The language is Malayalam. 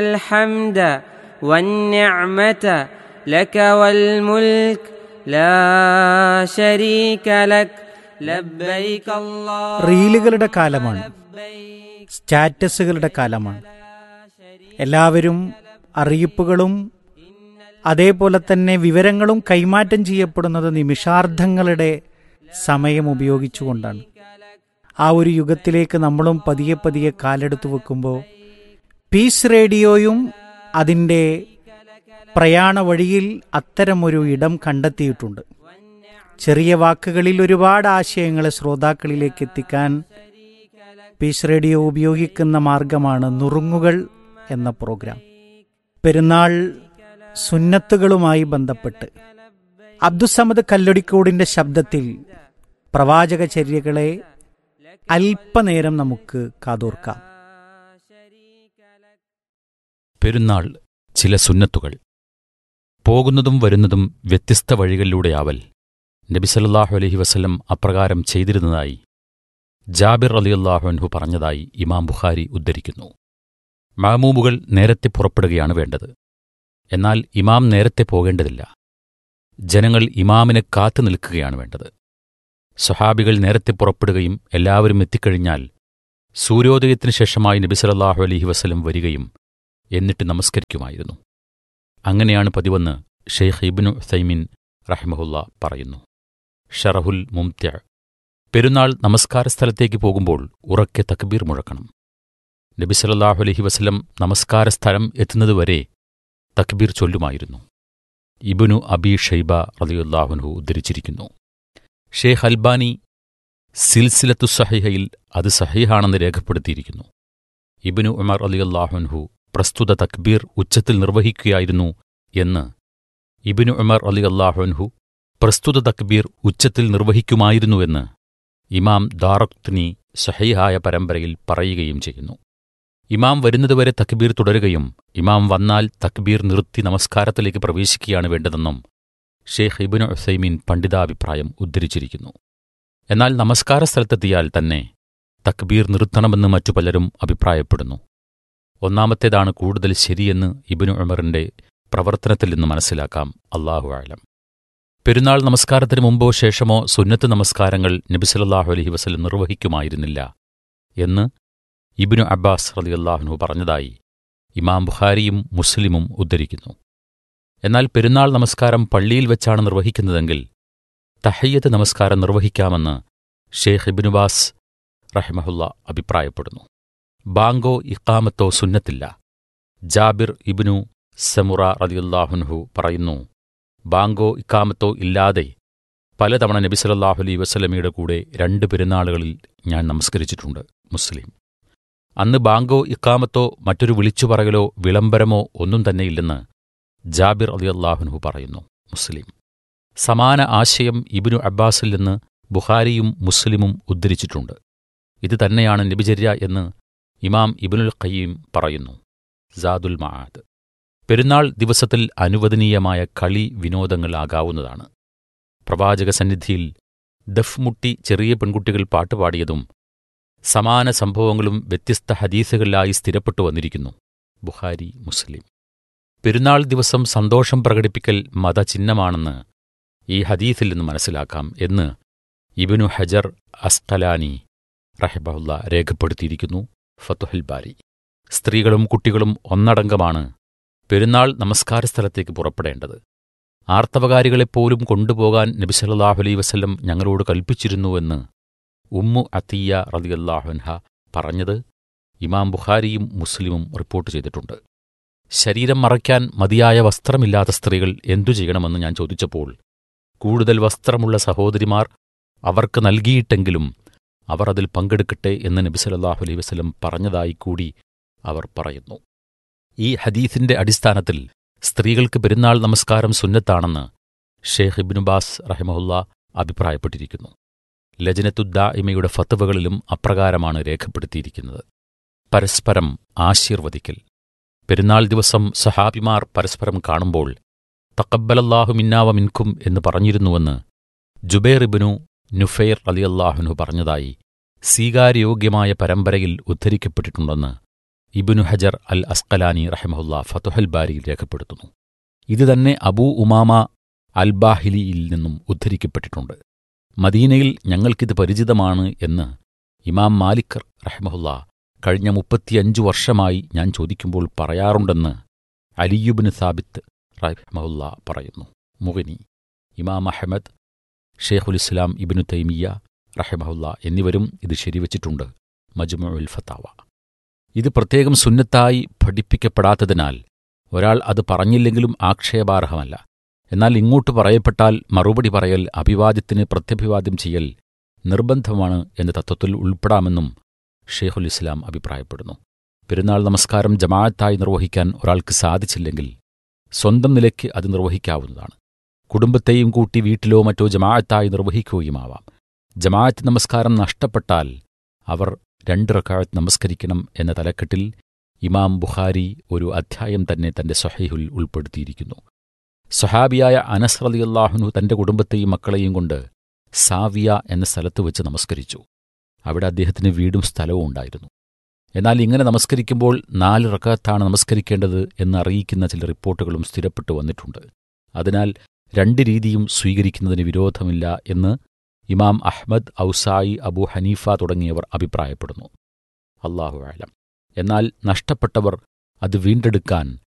الحمد والنعمة لك والملك لا شريك لك لبيك الله റീലുകളുടെ കാലമാണ് സ്റ്റാറ്റസുകളുടെ കാലമാണ് എല്ലാവരും അറിയിപ്പുകളും അതേപോലെ തന്നെ വിവരങ്ങളും കൈമാറ്റം ചെയ്യപ്പെടുന്നത് നിമിഷാർദ്ധങ്ങളുടെ സമയം ഉപയോഗിച്ചുകൊണ്ടാണ് ആ ഒരു യുഗത്തിലേക്ക് നമ്മളും പതിയെ പതിയെ കാലെടുത്ത് വെക്കുമ്പോൾ പീസ് റേഡിയോയും അതിൻ്റെ പ്രയാണ വഴിയിൽ അത്തരമൊരു ഇടം കണ്ടെത്തിയിട്ടുണ്ട് ചെറിയ വാക്കുകളിൽ ഒരുപാട് ആശയങ്ങളെ ശ്രോതാക്കളിലേക്ക് എത്തിക്കാൻ പീസ് റേഡിയോ ഉപയോഗിക്കുന്ന മാർഗമാണ് നുറുങ്ങുകൾ എന്ന പ്രോഗ്രാം പെരുന്നാൾ സുന്നത്തുകളുമായി ബന്ധപ്പെട്ട് അബ്ദുസമദ് കല്ലടിക്കോടിന്റെ ശബ്ദത്തിൽ പ്രവാചക ചര്യകളെ അല്പനേരം നമുക്ക് കാതോർക്കാം പെരുന്നാൾ ചില സുന്നത്തുകൾ പോകുന്നതും വരുന്നതും വ്യത്യസ്ത വഴികളിലൂടെയാവൽ നബിസല്ലാഹു അലഹി വസല്ലം അപ്രകാരം ചെയ്തിരുന്നതായി ജാബിർ അലിയല്ലാഹു അൻഹു പറഞ്ഞതായി ഇമാം ബുഖാരി ഉദ്ധരിക്കുന്നു മാമൂമുകൾ നേരത്തെ പുറപ്പെടുകയാണ് വേണ്ടത് എന്നാൽ ഇമാം നേരത്തെ പോകേണ്ടതില്ല ജനങ്ങൾ ഇമാമിനെ കാത്തു നിൽക്കുകയാണ് വേണ്ടത് സ്വഹാബികൾ നേരത്തെ പുറപ്പെടുകയും എല്ലാവരും എത്തിക്കഴിഞ്ഞാൽ സൂര്യോദയത്തിനു ശേഷമായി നബിസലല്ലാഹു അലഹി വസല്ലം വരികയും എന്നിട്ട് നമസ്കരിക്കുമായിരുന്നു അങ്ങനെയാണ് പതിവെന്ന് ഷെയ്ഖ് ഇബ്നു സൈമിൻ റഹ്മഹുല്ല പറയുന്നു ഷറഹുൽ മുംത്യ പെരുന്നാൾ നമസ്കാര സ്ഥലത്തേക്ക് പോകുമ്പോൾ ഉറക്കെ തക്ബീർ മുഴക്കണം നബി സല്ലല്ലാഹു അലൈഹി വസല്ലം നമസ്കാര സ്ഥലം എത്തുന്നതുവരെ തക്ബീർ ചൊല്ലുമായിരുന്നു ഇബ്നു അബി ഷൈബ റളിയല്ലാഹുൻഹു ഉദ്ധരിച്ചിരിക്കുന്നു ഷേഖ് അൽബാനി സിൽസിലത്തു സഹിഹയിൽ അത് സഹിഹാണെന്ന് രേഖപ്പെടുത്തിയിരിക്കുന്നു ഇബ്നു ഉമർ അലിയല്ലാഹുൻഹു പ്രസ്തുത തക്ബീർ ഉച്ചത്തിൽ നിർവഹിക്കുകയായിരുന്നു എന്ന് ഇബിനു ഉമർ അലി അള്ളാഹുൻഹു പ്രസ്തുത തക്ബീർ ഉച്ചത്തിൽ നിർവഹിക്കുമായിരുന്നുവെന്ന് ഇമാം ദാറക്ത്നി സഹീഹായ പരമ്പരയിൽ പറയുകയും ചെയ്യുന്നു ഇമാം വരുന്നതുവരെ തക്ബീർ തുടരുകയും ഇമാം വന്നാൽ തക്ബീർ നിർത്തി നമസ്കാരത്തിലേക്ക് പ്രവേശിക്കുകയാണ് വേണ്ടതെന്നും ഷെയ്ഖ് ഇബിനു ഉസൈമീൻ പണ്ഡിതാഭിപ്രായം ഉദ്ധരിച്ചിരിക്കുന്നു എന്നാൽ നമസ്കാര സ്ഥലത്തെത്തിയാൽ തന്നെ തക്ബീർ നിർത്തണമെന്ന് മറ്റു പലരും അഭിപ്രായപ്പെടുന്നു ഒന്നാമത്തേതാണ് കൂടുതൽ ശരിയെന്ന് ഇബിനു ഉമറിന്റെ പ്രവർത്തനത്തിൽ നിന്ന് മനസ്സിലാക്കാം അള്ളാഹു ആലം പെരുന്നാൾ നമസ്കാരത്തിന് മുമ്പോ ശേഷമോ സുന്നത്ത് നമസ്കാരങ്ങൾ നബിസലല്ലാഹു അലഹി വസല്ലം നിർവഹിക്കുമായിരുന്നില്ല എന്ന് ഇബിനു അബ്ബാസ് റലിയല്ലാഹുനു പറഞ്ഞതായി ഇമാം ബുഖാരിയും മുസ്ലിമും ഉദ്ധരിക്കുന്നു എന്നാൽ പെരുന്നാൾ നമസ്കാരം പള്ളിയിൽ വെച്ചാണ് നിർവഹിക്കുന്നതെങ്കിൽ തഹയ്യത്ത് നമസ്കാരം നിർവഹിക്കാമെന്ന് ഷേഖ് ഇബിനുബാസ് റഹ്മഹുല്ല അഭിപ്രായപ്പെടുന്നു ബാങ്കോ ഇക്കാമത്തോ സുന്നത്തില്ല ജാബിർ ഇബ്നു സമുറ റലിയുല്ലാഹുൻഹു പറയുന്നു ബാങ്കോ ഇക്കാമത്തോ ഇല്ലാതെ പലതവണ നബി സല്ലല്ലാഹു അലൈഹി വസല്ലമയുടെ കൂടെ രണ്ട് പെരുന്നാളുകളിൽ ഞാൻ നമസ്കരിച്ചിട്ടുണ്ട് മുസ്ലിം അന്ന് ബാങ്കോ ഇക്കാമത്തോ മറ്റൊരു വിളിച്ചു പറയലോ വിളംബരമോ ഒന്നും തന്നെയില്ലെന്ന് ജാബിർ അലിയല്ലാഹുൻഹു പറയുന്നു മുസ്ലിം സമാന ആശയം ഇബ്നു അബ്ബാസിൽ നിന്ന് ബുഖാരിയും മുസ്ലിമും ഉദ്ധരിച്ചിട്ടുണ്ട് ഇത് തന്നെയാണ് നബിചര്യ എന്ന് ഇമാം ഇബിനുൽ ഖയ്യീം പറയുന്നു സാദുൽ മആദ് പെരുന്നാൾ ദിവസത്തിൽ അനുവദനീയമായ കളി വിനോദങ്ങളാകാവുന്നതാണ് പ്രവാചക സന്നിധിയിൽ ദഫ് മുട്ടി ചെറിയ പെൺകുട്ടികൾ പാട്ടുപാടിയതും സമാന സംഭവങ്ങളും വ്യത്യസ്ത ഹദീസുകളിലായി സ്ഥിരപ്പെട്ടു വന്നിരിക്കുന്നു ബുഖാരി മുസ്ലിം പെരുന്നാൾ ദിവസം സന്തോഷം പ്രകടിപ്പിക്കൽ മതചിഹ്നമാണെന്ന് ഈ ഹദീസിൽ നിന്ന് മനസ്സിലാക്കാം എന്ന് ഇബിനു ഹജർ അസ്കലാനി റഹബഹുല്ല രേഖപ്പെടുത്തിയിരിക്കുന്നു ഫത്തുഹൽ ബാരി സ്ത്രീകളും കുട്ടികളും ഒന്നടങ്കമാണ് പെരുന്നാൾ നമസ്കാര സ്ഥലത്തേക്ക് പുറപ്പെടേണ്ടത് ആർത്തവകാരികളെപ്പോലും കൊണ്ടുപോകാൻ നബിസല്ലാഹു അലൈ വസല്ലം ഞങ്ങളോട് കൽപ്പിച്ചിരുന്നുവെന്ന് ഉമ്മു അത്തീയ റതിയല്ലാഹുൻഹ പറഞ്ഞത് ഇമാം ബുഖാരിയും മുസ്ലിമും റിപ്പോർട്ട് ചെയ്തിട്ടുണ്ട് ശരീരം മറയ്ക്കാൻ മതിയായ വസ്ത്രമില്ലാത്ത സ്ത്രീകൾ എന്തു ചെയ്യണമെന്ന് ഞാൻ ചോദിച്ചപ്പോൾ കൂടുതൽ വസ്ത്രമുള്ള സഹോദരിമാർ അവർക്ക് നൽകിയിട്ടെങ്കിലും അവർ അതിൽ പങ്കെടുക്കട്ടെ എന്ന് നബി സല്ലല്ലാഹു അലൈഹി വസല്ലം പറഞ്ഞതായി കൂടി അവർ പറയുന്നു ഈ ഹദീസിന്റെ അടിസ്ഥാനത്തിൽ സ്ത്രീകൾക്ക് പെരുന്നാൾ നമസ്കാരം സുന്നത്താണെന്ന് ഷേഖ് ഇബ്നുബാസ് റഹിമഹുല്ല അഭിപ്രായപ്പെട്ടിരിക്കുന്നു ലജനത്തുദ്ദാഇമയുടെ ഫത്തുവകളിലും അപ്രകാരമാണ് രേഖപ്പെടുത്തിയിരിക്കുന്നത് പരസ്പരം ആശീർവദിക്കൽ പെരുന്നാൾ ദിവസം സഹാബിമാർ പരസ്പരം കാണുമ്പോൾ തക്കബ്ബലല്ലാഹു മിന്നാവ മിൻകും എന്ന് പറഞ്ഞിരുന്നുവെന്ന് ജുബേർ ഇബ്നു നുഫൈർ അലിയല്ലാഹുനു പറഞ്ഞതായി സ്വീകാര്യോഗ്യമായ പരമ്പരയിൽ ഉദ്ധരിക്കപ്പെട്ടിട്ടുണ്ടെന്ന് ഇബിനു ഹജർ അൽ അസ്കലാനി റഹമഹുല്ല ഫതുഹൽ ബാരിയിൽ രേഖപ്പെടുത്തുന്നു ഇത് തന്നെ അബൂ ഉമാമ അൽബാഹിലിയിൽ നിന്നും ഉദ്ധരിക്കപ്പെട്ടിട്ടുണ്ട് മദീനയിൽ ഞങ്ങൾക്കിത് പരിചിതമാണ് എന്ന് ഇമാം മാലിക് റഹ്മഹുല്ല കഴിഞ്ഞ മുപ്പത്തിയഞ്ചു വർഷമായി ഞാൻ ചോദിക്കുമ്പോൾ പറയാറുണ്ടെന്ന് അലിയുബിന് സാബിത്ത് റഹ്മഹുല്ല പറയുന്നു മുഗനി ഇമാം അഹമ്മദ് ഷെയ്ഖുൽ ഇസ്ലാം ഇബിനു തൈമിയ റഹ്മഹുല്ല എന്നിവരും ഇത് ശരിവച്ചിട്ടുണ്ട് മജ്മുഉൽ ഫത്താവ ഇത് പ്രത്യേകം സുന്നത്തായി പഠിപ്പിക്കപ്പെടാത്തതിനാൽ ഒരാൾ അത് പറഞ്ഞില്ലെങ്കിലും ആക്ഷേപാർഹമല്ല എന്നാൽ ഇങ്ങോട്ട് പറയപ്പെട്ടാൽ മറുപടി പറയൽ അഭിവാദ്യത്തിന് പ്രത്യഭിവാദ്യം ചെയ്യൽ നിർബന്ധമാണ് എന്ന തത്വത്തിൽ ഉൾപ്പെടാമെന്നും ഷെയ്ഖുൽ ഇസ്ലാം അഭിപ്രായപ്പെടുന്നു പെരുന്നാൾ നമസ്കാരം ജമാഅത്തായി നിർവഹിക്കാൻ ഒരാൾക്ക് സാധിച്ചില്ലെങ്കിൽ സ്വന്തം നിലയ്ക്ക് അത് നിർവഹിക്കാവുന്നതാണ് കുടുംബത്തെയും കൂട്ടി വീട്ടിലോ മറ്റോ ജമാഅത്തായി നിർവഹിക്കുകയുമാവാം ജമാഅത്ത് നമസ്കാരം നഷ്ടപ്പെട്ടാൽ അവർ രണ്ട് റക്കാഴത്ത് നമസ്കരിക്കണം എന്ന തലക്കെട്ടിൽ ഇമാം ബുഖാരി ഒരു അധ്യായം തന്നെ തന്റെ സഹീഹുൽ ഉൾപ്പെടുത്തിയിരിക്കുന്നു സഹാബിയായ അനസ് റളിയല്ലാഹുനു തന്റെ കുടുംബത്തെയും മക്കളെയും കൊണ്ട് സാവിയ എന്ന സ്ഥലത്ത് വെച്ച് നമസ്കരിച്ചു അവിടെ അദ്ദേഹത്തിന് വീടും സ്ഥലവും ഉണ്ടായിരുന്നു എന്നാൽ ഇങ്ങനെ നമസ്കരിക്കുമ്പോൾ നാല് റക്കാത്താണ് നമസ്കരിക്കേണ്ടത് എന്ന് അറിയിക്കുന്ന ചില റിപ്പോർട്ടുകളും സ്ഥിരപ്പെട്ടു വന്നിട്ടുണ്ട് അതിനാൽ രണ്ട് രീതിയും സ്വീകരിക്കുന്നതിന് വിരോധമില്ല എന്ന് ഇമാം അഹ്മദ് ഔസായി അബു ഹനീഫ തുടങ്ങിയവർ അഭിപ്രായപ്പെടുന്നു അള്ളാഹു ആലം എന്നാൽ നഷ്ടപ്പെട്ടവർ അത് വീണ്ടെടുക്കാൻ